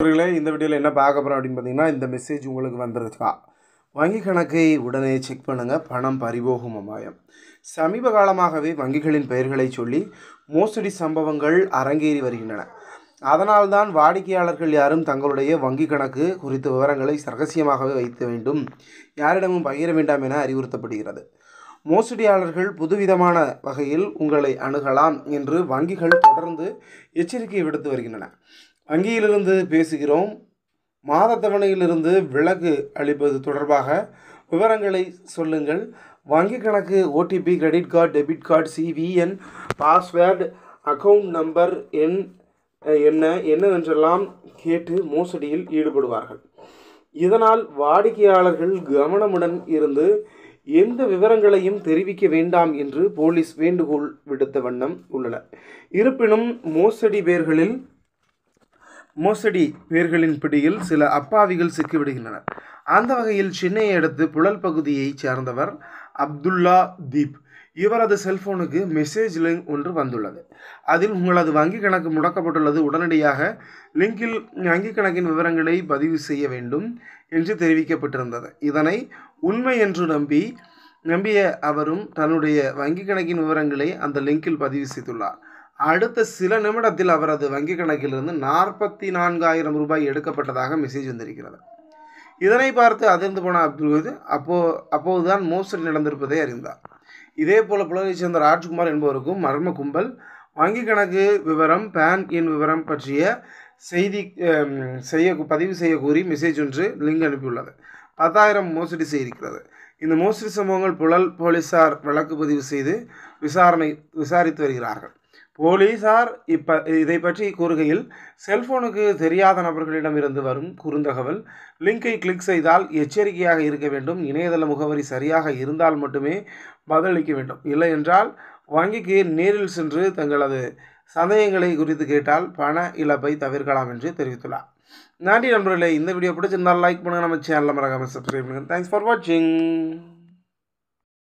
நண்பர்களே இந்த வீடியோவில் என்ன பார்க்க போகிறோம் அப்படின்னு பார்த்தீங்கன்னா இந்த மெசேஜ் உங்களுக்கு வந்துருக்கா வங்கி கணக்கை உடனே செக் பண்ணுங்கள் பணம் பறிபோகும் அபாயம் சமீப காலமாகவே வங்கிகளின் பெயர்களை சொல்லி மோசடி சம்பவங்கள் அரங்கேறி வருகின்றன அதனால்தான் வாடிக்கையாளர்கள் யாரும் தங்களுடைய வங்கி கணக்கு குறித்த விவரங்களை ரகசியமாகவே வைக்க வேண்டும் யாரிடமும் பகிர வேண்டாம் என அறிவுறுத்தப்படுகிறது மோசடியாளர்கள் புதுவிதமான வகையில் உங்களை அணுகலாம் என்று வங்கிகள் தொடர்ந்து எச்சரிக்கை விடுத்து வருகின்றன வங்கியிலிருந்து பேசுகிறோம் மாத தவணையிலிருந்து விலக்கு அளிப்பது தொடர்பாக விவரங்களை சொல்லுங்கள் வங்கி கணக்கு OTP credit card debit card CVN password account number எண் அஹ், என்ன என்னவென்றெல்லாம் கேட்டு மோசடியில் ஈடுபடுவார்கள் இதனால் வாடிக்கையாளர்கள் கவனமுடன் இருந்து எந்த விவரங்களையும் தெரிவிக்க வேண்டாம் என்று போலீஸ் வேண்டுகோள் விடுத்த வண்ணம் உள்ளனர் இருப்பினும் மோசடி பேர்களில் மோசடி பேர்களின் பிடியில் சில அப்பாவிகள் சிக்கிவிடுகின்றனர் அந்த வகையில் சென்னையை அடுத்து புழல் பகுதியைச் சேர்ந்தவர் அப்துல்லா தீப் இவரது செல்போனுக்கு மெசேஜ் லிங்க் ஒன்று வந்துள்ளது அதில் உங்களது வங்கி கணக்கு முடக்கப்பட்டுள்ளது உடனடியாக லிங்கில் வங்கி கணக்கின் விவரங்களை பதிவு செய்ய வேண்டும் என்று தெரிவிக்கப்பட்டிருந்தது இதனை உண்மை என்று நம்பி நம்பிய அவரும் தன்னுடைய வங்கி கணக்கின் விவரங்களை அந்த லிங்கில் பதிவு செய்துள்ளார் அடுத்த சில நிமிடத்தில் அவரது வங்கி கணக்கிலிருந்து நாற்பத்தி நான்காயிரம் ரூபாய் எடுக்கப்பட்டதாக மெசேஜ் வந்திருக்கிறது இதனை பார்த்து அதிர்ந்து போன அப்துல் அப்போ அப்போதுதான் மோசடி நடந்திருப்பதை அறிந்தார் இதே போல புலரைச் சேர்ந்த ராஜ்குமார் என்பவருக்கும் மர்ம கும்பல் வங்கி கணக்கு விவரம் பேன் எண் விவரம் பற்றிய செய்தி அம், செய்ய பதிவு செய்ய கூறி மெசேஜ் ஒன்று லிங்க் அனுப்பியுள்ளது பத்தாயிரம் மோசடி செய்திருக்கிறது இந்த மோசடி சம்பவங்கள் புழல் போலீசார் வழக்கு பதிவு செய்து விசாரணை விசாரித்து வருகிறார்கள் போலீசார் இப்ப இதை பற்றி கூறுகையில் செல்போனுக்கு தெரியாத நபர்களிடமிருந்து வரும் குறுந்தகவல் லிங்கை கிளிக் செய்தால் எச்சரிக்கையாக இருக்க வேண்டும் இணையதள முகவரி சரியாக இருந்தால் மட்டுமே பதிலளிக்க வேண்டும் இல்லை என்றால் வங்கிக்கு நேரில் சென்று தங்களது சந்தேகங்களை குறித்து கேட்டால் பண இழப்பை தவிர்க்கலாம் என்று தெரிவித்துள்ளார் நன்றி நண்பர்களே இந்த வீடியோ பிடிச்சிருந்தால் லைக் பண்ணுங்கள் நம்ம சேனலில் மறக்காமல் சப்ஸ்கிரைப் பண்ணுங்கள் தேங்க்ஸ் ஃபார் வாட்சிங்